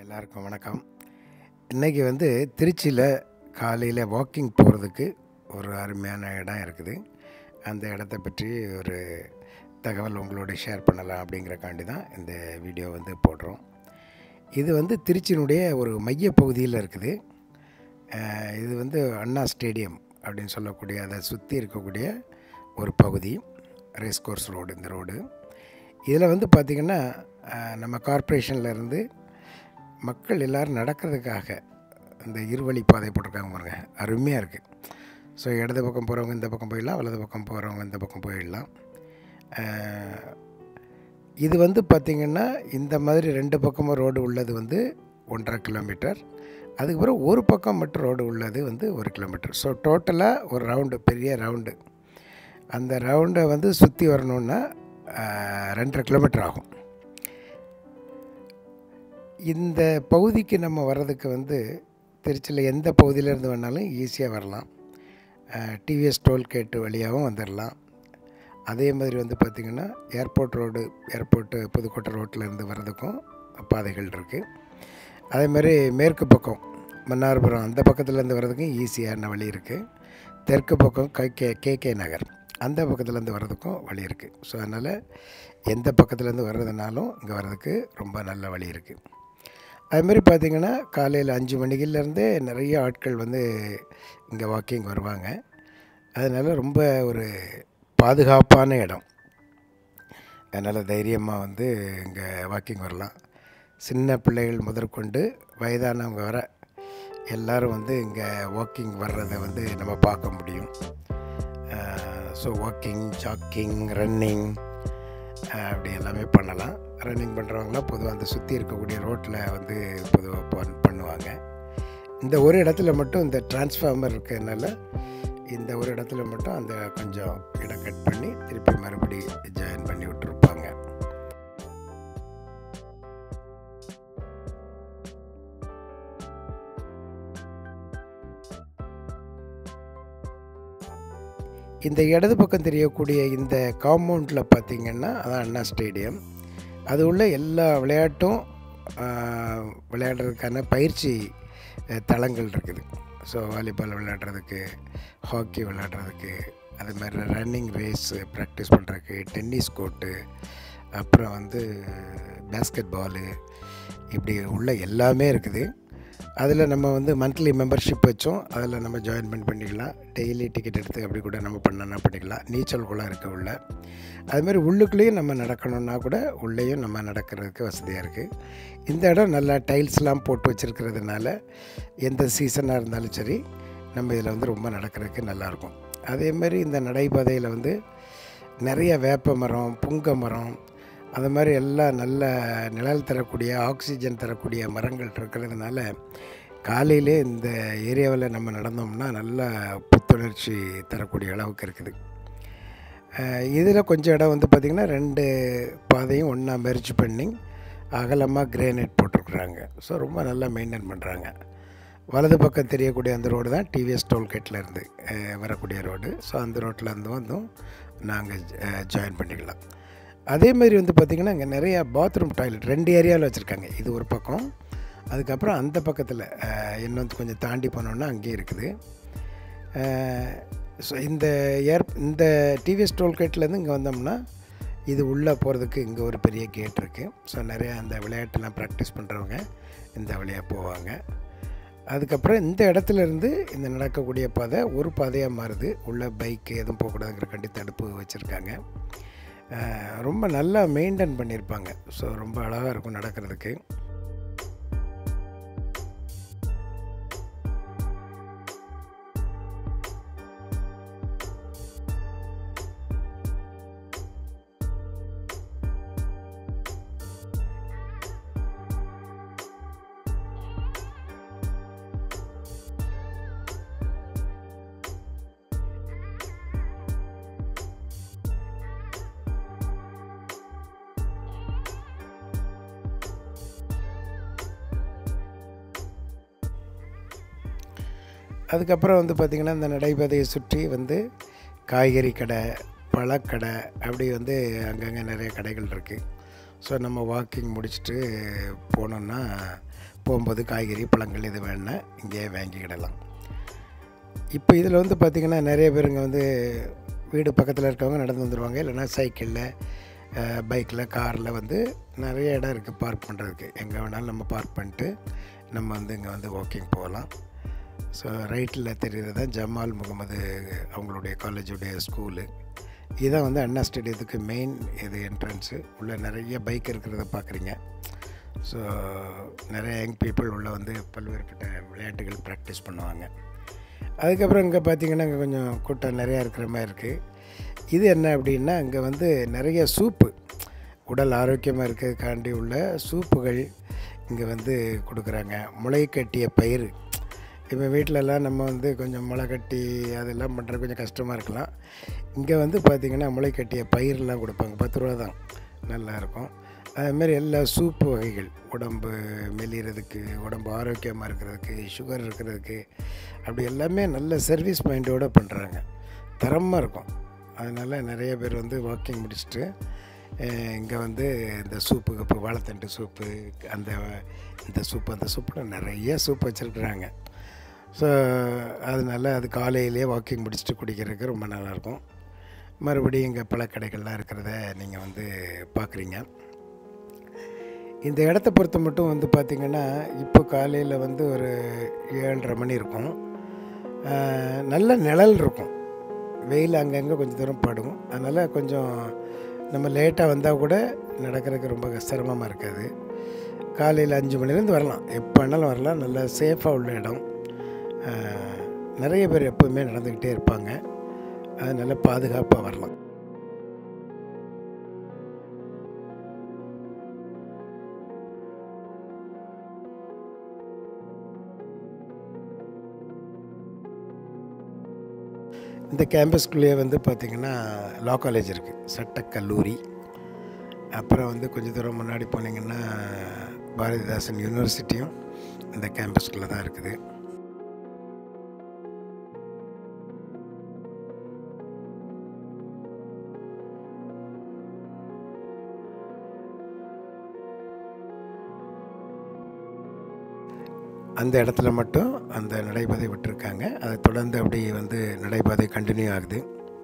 எல்லாருக்கும் வணக்கம் இன்றைக்கி வந்து திருச்சியில் காலையில் வாக்கிங் போகிறதுக்கு ஒரு அருமையான இடம் இருக்குது அந்த இடத்த பற்றி ஒரு தகவல் உங்களோட ஷேர் பண்ணலாம் அப்படிங்கிறக்காண்டி தான் இந்த வீடியோ வந்து போடுறோம் இது வந்து திருச்சியினுடைய ஒரு மைய பகுதியில் இருக்குது அஹ் இது வந்து அண்ணா ஸ்டேடியம் அப்படின்னு சொல்லக்கூடிய அதை சுற்றி இருக்கக்கூடிய ஒரு பகுதி ரேஸ் கோர்ஸ் ரோடு இந்த ரோடு இதில் வந்து பார்த்திங்கன்னா அஹ், நம்ம கார்ப்பரேஷனில் இருந்து மக்கள் எல்லோரும் நடக்கிறதுக்காக இந்த இருவழி பாதை போட்டிருக்காங்க பாருங்க அருமையாக இருக்குது ஸோ இடது பக்கம் போகிறவங்க இந்த பக்கம் போயிடலாம் வலது பக்கம் போகிறவங்க இந்த பக்கம் போயிடலாம் அஹ், இது வந்து பார்த்திங்கன்னா இந்த மாதிரி ரெண்டு பக்கமும் ரோடு உள்ளது வந்து ஒன்றரை கிலோமீட்டர் அதுக்கப்புறம் ஒரு பக்கம் மட்டும் ரோடு உள்ளது வந்து ஒரு கிலோமீட்டர் ஸோ டோட்டலாக ஒரு ரவுண்டு பெரிய ரவுண்டு அந்த ரவுண்டை வந்து சுற்றி வரணுன்னா அஹ், ரெண்டரை கிலோமீட்டர் ஆகும் இந்த பகுதிக்கு நம்ம வர்றதுக்கு வந்து திருச்சியில் எந்த பகுதியிலேருந்து வேணாலும் ஈஸியாக வரலாம் டிவிஎஸ் டோல்கேட்டு வழியாகவும் வந்துடலாம் அதே மாதிரி வந்து பார்த்திங்கன்னா ஏர்போர்ட் ரோடு ஏர்போர்ட்டு புதுக்கோட்டை ரோட்டில் இருந்து வர்றதுக்கும் பாதைகள் இருக்குது அதே மாதிரி மேற்கு பக்கம் மன்னார்புரம் அந்த பக்கத்துலேருந்து வர்றதுக்கும் ஈஸியான வழி இருக்குது தெற்கு பக்கம் கே கே கே நகர் அந்த பக்கத்துலேருந்து வர்றதுக்கும் வழி இருக்குது ஸோ அதனால் எந்த பக்கத்துலேருந்து வர்றதுனாலும் இங்கே வர்றதுக்கு ரொம்ப நல்ல வழி இருக்குது அதுமாரி பார்த்திங்கன்னா காலையில் அஞ்சு மணிக்கிலேருந்தே நிறைய ஆட்கள் வந்து இங்கே வாக்கிங் வருவாங்க அதனால் ரொம்ப ஒரு பாதுகாப்பான இடம் அதனால் தைரியமாக வந்து இங்கே வாக்கிங் வரலாம் சின்ன பிள்ளைகள் முதற்கொண்டு வயதானவங்க வர எல்லாரும் வந்து இங்கே வாக்கிங் வர்றதை வந்து நம்ம பார்க்க முடியும் ஸோ வாக்கிங் ஜாக்கிங் ரன்னிங் அப்படி எல்லாமே பண்ணலாம் ரன்னிங் பண்ணுறவங்களாம் பொதுவாக அந்த சுற்றி இருக்கக்கூடிய ரோட்டில் வந்து பொதுவாக பண் பண்ணுவாங்க இந்த ஒரு இடத்துல மட்டும் இந்த டிரான்ஸ்ஃபார்மர் இருக்கிறதுனால இந்த ஒரு இடத்துல மட்டும் அந்த கொஞ்சம் இடம் கட் பண்ணி திருப்பி மறுபடி ஜாயின் பண்ணி விட்டுருப்பாங்க இந்த இடது பக்கம் தெரியக்கூடிய இந்த காம்பவுண்டில் பார்த்திங்கன்னா அதான் அண்ணா ஸ்டேடியம் அது உள்ள எல்லா விளையாட்டும் ஆஹ், விளையாடுறதுக்கான பயிற்சி அஹ், தளங்கள் இருக்குது ஸோ வாலிபால் விளையாடுறதுக்கு ஹாக்கி விளையாடுறதுக்கு அது மாதிரி ரன்னிங் ரேஸு ப்ராக்டிஸ் பண்ணுறதுக்கு டென்னிஸ் கோர்ட்டு அப்புறம் வந்து பேஸ்கெட் பாலு இப்படி உள்ள எல்லாமே இருக்குது அதில் நம்ம வந்து மந்த்லி மெம்பர்ஷிப் வச்சோம் அதில் நம்ம ஜாயின் பண்ணி பண்ணிக்கலாம் டெய்லி டிக்கெட் எடுத்து அப்படி கூட நம்ம பண்ணனா பண்ணிக்கலாம் நீச்சல் குளம் இருக்க உள்ள அதுமாதிரி உள்ளுக்குள்ளேயும் நம்ம நடக்கணுன்னா கூட உள்ளேயும் நம்ம நடக்கிறதுக்கு வசதியாக இருக்குது இந்த இடம் நல்லா டைல்ஸ்லாம் போட்டு வச்சுருக்கிறதுனால எந்த சீசனாக இருந்தாலும் சரி நம்ம இதில் வந்து ரொம்ப நடக்கிறதுக்கு நல்லாயிருக்கும் அதேமாதிரி இந்த நடைபாதையில் வந்து நிறைய வேப்ப மரம் புங்க மரம் அது மாதிரி எல்லாம் நல்ல நிழல் தரக்கூடிய ஆக்சிஜன் தரக்கூடிய மரங்கள் இருக்கிறதுனால காலையிலே இந்த ஏரியாவில் நம்ம நடந்தோம்னா நல்ல புத்துணர்ச்சி தரக்கூடிய அளவுக்கு இருக்குது இதில் கொஞ்சம் இடம் வந்து பார்த்திங்கன்னா ரெண்டு பாதையும் ஒன்றா மெர்ஜ் பண்ணி அகலமாக கிரேனைட் போட்டிருக்குறாங்க ஸோ ரொம்ப நல்லா மெயின்டைன் பண்ணுறாங்க வலது பக்கம் தெரியக்கூடிய அந்த ரோடு தான் டிவிஎஸ் டோல்கேட்டில் இருந்து அஹ், வரக்கூடிய ரோடு ஸோ அந்த ரோட்டில் இருந்து வந்தும் நாங்கள் ஜாயின் பண்ணிக்கலாம் அதே மாதிரி வந்து பார்த்திங்கன்னா இங்கே நிறையா பாத்ரூம் டாய்லெட் ரெண்டு ஏரியாவில் வச்சுருக்காங்க இது ஒரு பக்கம் அதுக்கப்புறம் அந்த பக்கத்தில் இன்னும் கொஞ்சம் தாண்டி போனோன்னா அங்கேயும் இருக்குது ஸோ இந்த ஏர் இந்த டிவிஎஸ் டோல்கேட்லேருந்து இங்கே வந்தோம்னா இது உள்ளே போகிறதுக்கு இங்கே ஒரு பெரிய கேட் இருக்குது ஸோ நிறையா அந்த விளையாட்டெல்லாம் ப்ராக்டிஸ் பண்ணுறவங்க இந்த வழியாக போவாங்க அதுக்கப்புறம் இந்த இடத்துல இருந்து இந்த நடக்கக்கூடிய பாதை ஒரு பாதையாக மாறுது உள்ள பைக்கு எதுவும் போகக்கூடாதுங்கிறக்காண்டி தடுப்பு வச்சுருக்காங்க ரொம்ப நல்லா மெயின்டைன் பண்ணியிருப்பாங்க ஸோ ரொம்ப அழகாக இருக்கும் நடக்கிறதுக்கு அதுக்கப்புறம் வந்து பார்த்திங்கன்னா இந்த நடைபாதையை சுற்றி வந்து காய்கறி கடை பழக்கடை அப்படி வந்து அங்கங்கே நிறைய கடைகள் இருக்குது ஸோ நம்ம வாக்கிங் முடிச்சுட்டு போனோம்னா போகும்போது காய்கறி பழங்கள் இது வேணுன்னா இங்கேயே வாங்கிக்கிடலாம் இப்போ இதில் வந்து பார்த்திங்கன்னா நிறைய பேருங்க வந்து வீடு பக்கத்தில் இருக்கவங்க நடந்து வந்துடுவாங்க இல்லைன்னா சைக்கிளில் பைக்கில் காரில் வந்து நிறைய இடம் இருக்குது பார்க் பண்ணுறதுக்கு எங்கே வேணாலும் நம்ம பார்க் பண்ணிட்டு நம்ம வந்து இங்கே வந்து வாக்கிங் போகலாம் ஸோ ரைட்டில் தெரிகிறது தான் ஜமால் முகமது அவங்களுடைய காலேஜுடைய ஸ்கூலு இதுதான் வந்து அண்ணா ஸ்டேடியத்துக்கு மெயின் இது என்ட்ரன்ஸு உள்ளே நிறைய பைக் இருக்கிறத பார்க்குறீங்க ஸோ நிறைய யங் பீப்புள் உள்ளே வந்து பல்வேறுபட்ட விளையாட்டுகள் ப்ராக்டிஸ் பண்ணுவாங்க அதுக்கப்புறம் இங்கே பார்த்தீங்கன்னா இங்கே கொஞ்சம் கூட்டம் நிறையா இருக்கிற மாதிரி இருக்குது இது என்ன அப்படின்னா இங்கே வந்து நிறைய சூப்பு உடல் ஆரோக்கியமாக இருக்கிறதுக்காண்டி உள்ள சூப்புகள் இங்கே வந்து கொடுக்குறாங்க முளை கட்டிய பயிர் இப்போ வீட்டிலலாம் நம்ம வந்து கொஞ்சம் முளை கட்டி அதெல்லாம் பண்ணுறது கொஞ்சம் கஷ்டமாக இருக்கலாம் இங்கே வந்து பார்த்திங்கன்னா முளை கட்டிய பயிரெலாம் கொடுப்பாங்க பத்து ரூபா தான் நல்லாயிருக்கும் அதுமாரி எல்லா சூப்பு வகைகள் உடம்பு மெலிகிறதுக்கு உடம்பு ஆரோக்கியமாக இருக்கிறதுக்கு சுகர் இருக்கிறதுக்கு அப்படி எல்லாமே நல்ல சர்வீஸ் மைண்டோடு பண்ணுறாங்க தரமாக இருக்கும் அதனால் நிறைய பேர் வந்து வாக்கிங் முடிச்சுட்டு இங்கே வந்து இந்த சூப்பு கப்பு வாழைத்தண்டு சூப்பு அந்த இந்த சூப்பு அந்த சூப்புன்னு நிறைய சூப் வச்சுருக்குறாங்க ஸோ அதனால் அது காலையிலேயே வாக்கிங் முடிச்சுட்டு குடிக்கிறதுக்கு ரொம்ப நல்லாயிருக்கும் மறுபடியும் இங்கே பழக்கடைகள்லாம் இருக்கிறத நீங்கள் வந்து பார்க்குறீங்க இந்த இடத்த பொறுத்த மட்டும் வந்து பார்த்திங்கன்னா இப்போ காலையில் வந்து ஒரு ஏழரை மணி இருக்கும் நல்ல நிழல் இருக்கும் வெயில் அங்கங்கே கொஞ்சம் தூரம் படும் அதனால் கொஞ்சம் நம்ம லேட்டாக வந்தால் கூட நடக்கிறதுக்கு ரொம்ப சிரமமாக இருக்காது காலையில் அஞ்சு மணிலேருந்து வரலாம் எப்போ வேணாலும் வரலாம் நல்லா சேஃபாக உள்ள இடம் நிறைய பேர் எப்போவுமே நடந்துக்கிட்டே இருப்பாங்க அதனால் பாதுகாப்பாக வரலாம் இந்த கேம்பஸ்குள்ளேயே வந்து பார்த்திங்கன்னா லா காலேஜ் இருக்குது சட்டக்கல்லூரி அப்புறம் வந்து கொஞ்சம் தூரம் முன்னாடி போனீங்கன்னா பாரதிதாசன் யூனிவர்சிட்டியும் இந்த கேம்பஸ்குள்ளே தான் இருக்குது அந்த இடத்துல மட்டும் அந்த நடைபாதை விட்டுருக்காங்க அதை தொடர்ந்து அப்படி வந்து நடைபாதை கண்டினியூ ஆகுது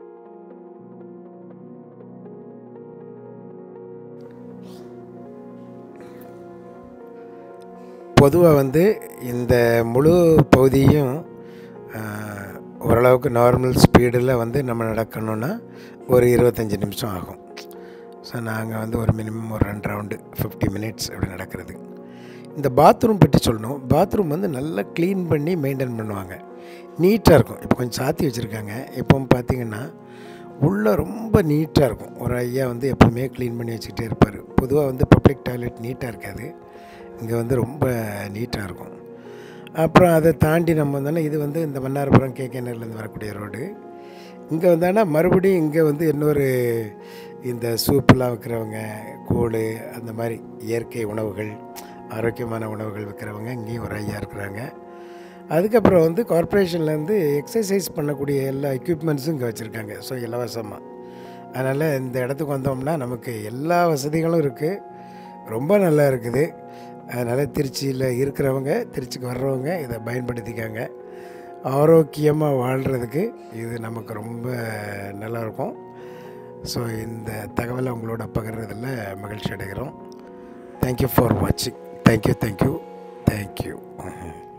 பொதுவாக வந்து இந்த முழு பகுதியும் ஓரளவுக்கு நார்மல் ஸ்பீடில் வந்து நம்ம நடக்கணுன்னா ஒரு இருபத்தஞ்சி நிமிஷம் ஆகும் ஸோ நாங்கள் வந்து ஒரு மினிமம் ஒரு ரெண்டு ரவுண்டு ஃபிஃப்டி மினிட்ஸ் அப்படி நடக்கிறது இந்த பாத்ரூம் பற்றி சொல்லணும் பாத்ரூம் வந்து நல்லா க்ளீன் பண்ணி மெயின்டைன் பண்ணுவாங்க நீட்டாக இருக்கும் இப்போ கொஞ்சம் சாத்தி வச்சுருக்காங்க இப்போ பார்த்தீங்கன்னா உள்ளே ரொம்ப நீட்டாக இருக்கும் ஒரு ஐயா வந்து எப்போவுமே க்ளீன் பண்ணி வச்சுக்கிட்டே இருப்பார் பொதுவாக வந்து பப்ளிக் டாய்லெட் நீட்டாக இருக்காது இங்கே வந்து ரொம்ப நீட்டாக இருக்கும் அப்புறம் அதை தாண்டி நம்ம வந்தோன்னா இது வந்து இந்த மன்னார்புரம் கேகேனர்லேருந்து வரக்கூடிய ரோடு இங்கே வந்தானா மறுபடியும் இங்கே வந்து இன்னொரு இந்த சூப்பெலாம் விற்கிறவங்க கூழ் அந்த மாதிரி இயற்கை உணவுகள் ஆரோக்கியமான உணவுகள் விற்கிறவங்க இங்கேயும் ஒரு ஐயா இருக்கிறாங்க அதுக்கப்புறம் வந்து கார்ப்பரேஷன்லேருந்து எக்ஸசைஸ் பண்ணக்கூடிய எல்லா எக்யூப்மெண்ட்ஸும் இங்கே வச்சுருக்காங்க ஸோ இலவசமாக அதனால் இந்த இடத்துக்கு வந்தோம்னா நமக்கு எல்லா வசதிகளும் இருக்குது ரொம்ப நல்லா இருக்குது அதனால் திருச்சியில் இருக்கிறவங்க திருச்சிக்கு வர்றவங்க இதை பயன்படுத்திக்காங்க ஆரோக்கியமாக வாழ்கிறதுக்கு இது நமக்கு ரொம்ப நல்லாயிருக்கும் ஸோ இந்த தகவலை உங்களோட பகிர்றதில் மகிழ்ச்சி அடைகிறோம் தேங்க்யூ ஃபார் வாட்சிங் தேங்க்யூ தேங்க்யூ தேங்க்யூ